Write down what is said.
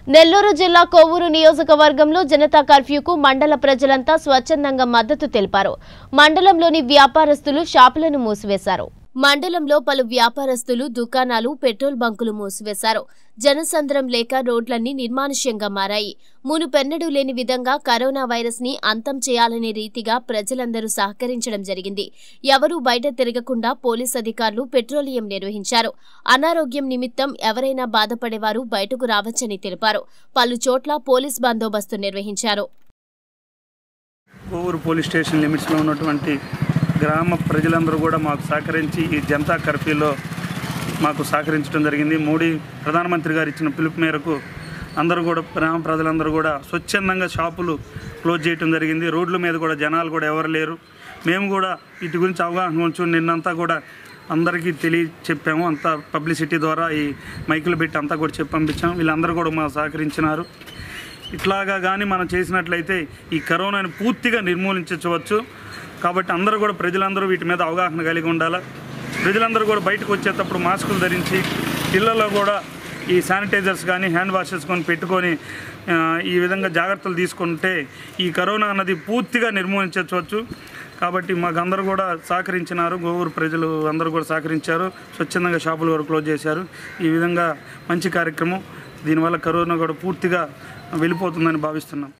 నెల్లూరు జిల్లా కోవూరు నియోజకవర్గంలో జనతా కర్ఫ్యూకు మండల ప్రజలంతా స్వచ్ఛందంగా మద్దతు తెలిపారు మండలంలోని వ్యాపారస్తులు షాపులను మూసివేశారు మండలంలో పలు వ్యాపారస్తులు దుకాణాలు పెట్రోల్ బంకులు మూసివేశారు జనసంద్రం లేక రోడ్లన్నీ నిర్మానుష్యంగా మారాయి మునుపెన్నడూ లేని విధంగా కరోనా వైరస్ ని అంతం చేయాలనే రీతిగా ప్రజలందరూ సహకరించడం జరిగింది ఎవరూ బయట తిరగకుండా పోలీస్ అధికారులు పెట్రోలియం నిర్వహించారు అనారోగ్యం నిమిత్తం ఎవరైనా బాధపడేవారు బయటకు రావచ్చని తెలిపారు పలు చోట్ల పోలీస్ బందోబస్తు నిర్వహించారు కోవూరు పోలీస్ స్టేషన్ లిమిట్స్లో ఉన్నటువంటి గ్రామ ప్రజలందరూ కూడా మాకు సహకరించి ఈ జనతా కర్ఫ్యూలో మాకు సహకరించడం జరిగింది మోడీ ప్రధానమంత్రి గారు ఇచ్చిన పిలుపు మేరకు అందరూ కూడా గ్రామ ప్రజలందరూ కూడా స్వచ్ఛందంగా షాపులు క్లోజ్ చేయడం జరిగింది రోడ్ల మీద కూడా జనాలు కూడా ఎవరు లేరు మేము కూడా వీటి గురించి అవగాహన ఉంచు నిన్నంతా కూడా అందరికీ తెలియ చెప్పాము అంతా పబ్లిసిటీ ద్వారా ఈ మైకులు పెట్టి అంతా కూడా చెప్పి పంపించాము వీళ్ళందరూ కూడా మాకు సహకరించినారు ఇట్లాగా కానీ మనం చేసినట్లయితే ఈ కరోనాని పూర్తిగా నిర్మూలించవచ్చు కాబట్టి అందరూ కూడా ప్రజలందరూ వీటి మీద అవగాహన కలిగి ఉండాలి ప్రజలందరూ కూడా బయటకు వచ్చేటప్పుడు మాస్కులు ధరించి ఇళ్లలో కూడా ఈ శానిటైజర్స్ కానీ హ్యాండ్ వాషెస్ కొని పెట్టుకొని ఆ, ఈ విధంగా జాగ్రత్తలు తీసుకుంటే ఈ కరోనా అన్నది పూర్తిగా నిర్మూలించవచ్చు కాబట్టి మాకు అందరూ కూడా సహకరించినారు గోవూరు ప్రజలు అందరూ కూడా సహకరించారు స్వచ్ఛందంగా షాపులు కూడా క్లోజ్ చేశారు ఈ విధంగా మంచి కార్యక్రమం దీనివల్ల కరోనా కూడా పూర్తిగా వెళ్ళిపోతుందని భావిస్తున్నాం